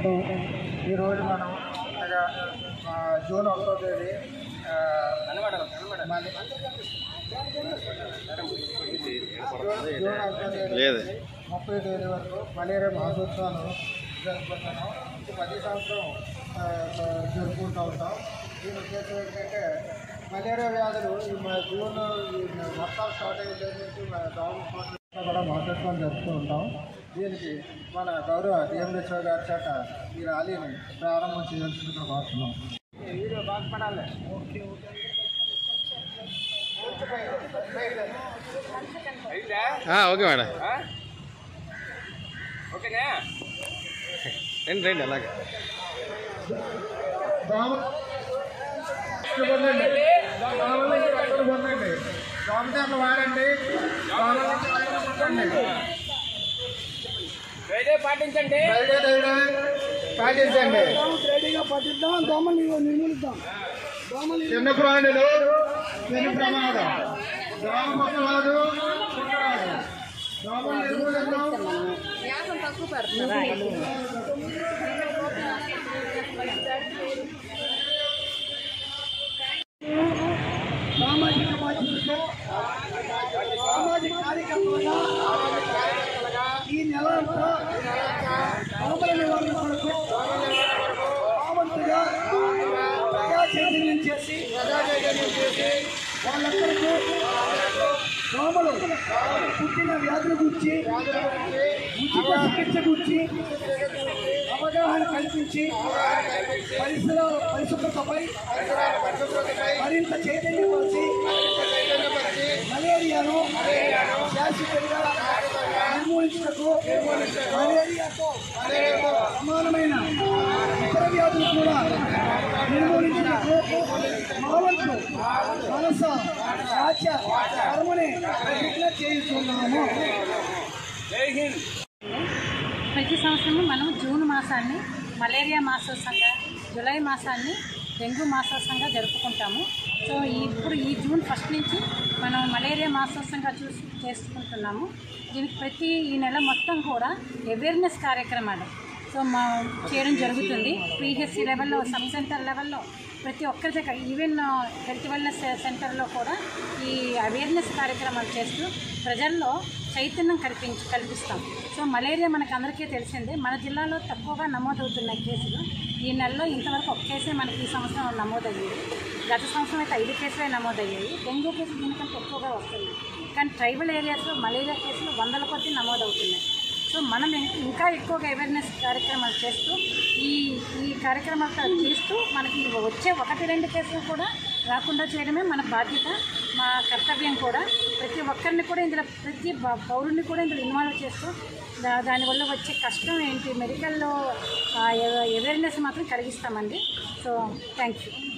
ఇప్పుడు ఈరోజు మనం అనగా ఆ, జూన్ ఒకటో తేదీ ఆ, మళ్ళీ- జూన్ ఒకటో తేదీ లేదు ముప్పై తేదీ వరకు మలేరియా మహోత్సవాలు జరుపుకుంటున్నాం ఇది ప్రతి సంవత్సరం ఆ, ఆ, జరుపుకుంటూ ఉంటాం దీని ఉద్దేశం ఏంటంటే మలేరియా వ్యాధులు ఈ మ- జూన్ ఈ వర్షాలు స్టార్ట్ అయిన దగ్గర నుంచి మన గవర్నమెంట్ కూడా మహోత్సవం జరుపుతూ ఉంటాం దీనికి మన గౌరవ డిఎంహెచ్ఓ గారి చేత ఈ ర్యాలీని ప్రారంభం చేయాల్సిందిగా కోరుతున్నాం వీడియో బాగుపడాలి ఆ, ఓకే మేడం రండి రండి అలాగే దోమ పొందండి దోమల నుంచి రక్షణ పొందండి దోమతెరలు వాడండి దోమల నుంచి రక్షణ పొందండి ఫ్రైడే పాటించండి ఫ్రైడే డ్రైడే పాటించండి ఫ్రైడేగా పాటిద్దాం దోమలు నిర్మూలిద్దాం దోమలు చిన్న ప్రాణులు చిన్న ప్రమాదం దోమ మొక్కరాదు పుట్టరాదు దోమలు నిర్మూలిద్దాం సామాజిక బాధ్యతతో సామాజిక కార్యకర్తలుగా ఈ నెల అంతా దోమల నివారణ కొరకు ఆవంతుగా ప్రజా చైతన్యం చేసి వాళ్ళందరికీ దోమలు పుట్టిన వ్యాధుల గురించి ఉచిత చికిత్స గురించి అవగాహన కల్పించి పరిసర పరిశుభ్రతపై మరింత చైతన్యపరిచి మలేరియాను శాశ్వతంగా నిర్మూలించటకు మలేరియాతో సమానమైన ఇతర వ్యాధులు కూడా నిర్మూలించటకు మా వంతు మనస వాచ కర్మని ప్రతిజ్ఞ చేస్తున్నాము జై హింద్ ప్రతి సంవత్సరం మనం జూన్ మాసాన్ని మలేరియా మాసోత్సవంగా జూలై మాసాన్ని డెంగ్యూ మాసోత్సవంగా జరుపుకుంటాము సో ఈ- ఇప్పుడు ఈ జూన్ ఫస్ట్ నుంచి మనం మలేరియా మాసోత్సవంగా చూసి చేసుకుంటున్నాము దీనికి ప్రతి ఈ నెల మొత్తం కూడా అవేర్నెస్ కార్యక్రమాలు సో మా చేయడం జరుగుతుంది పిహెచ్సి లెవెల్లో సబ్ సెంటర్ లెవెల్లో ప్రతి ఒక్కరి దగ్గర ఈవెన్ హెల్త్ వెల్నెస్ సెంటర్లో కూడా ఈ అవేర్నెస్ కార్యక్రమాలు చేస్తూ ప్రజల్లో చైతన్యం కల్పించి కల్పిస్తాం సో మలేరియా మనకు అందరికీ తెలిసిందే మన జిల్లాలో తక్కువగా నమోదవుతున్నాయి కేసులు ఈ నెలలో ఇంతవరకు ఒక కేసే మనకి ఈ సంవత్సరం నమోదయ్యేది గత సంవత్సరం అయితే ఐదు కేసులే నమోదయ్యాయి డెంగ్యూ కేసులు దీనికంటే ఎక్కువగా వస్తున్నాయి కానీ ట్రైబల్ ఏరియాస్లో మలేరియా కేసులు వందల కొద్దీ నమోదవుతున్నాయి సో మనం ఇం- ఇంకా ఎక్కువగా అవేర్నెస్ కార్యక్రమాలు చేస్తూ ఈ ఈ కార్యక్రమాలు చేస్తూ మనకి వచ్చే ఒకటి రెండు కేసులు కూడా రాకుండా చేయడమే మన బాధ్యత మా కర్తవ్యం కూడా ప్రతి ఒక్కరిని కూడా ఇందులో ప్రతి బ- పౌరుని కూడా ఇందులో ఇన్వాల్వ్ చేస్తూ దా- దానివల్ల వచ్చే కష్టం ఏంటి మెడికల్లో అవేర్నెస్ మాత్రం కలిగిస్తామండి సో థ్యాంక్ యూ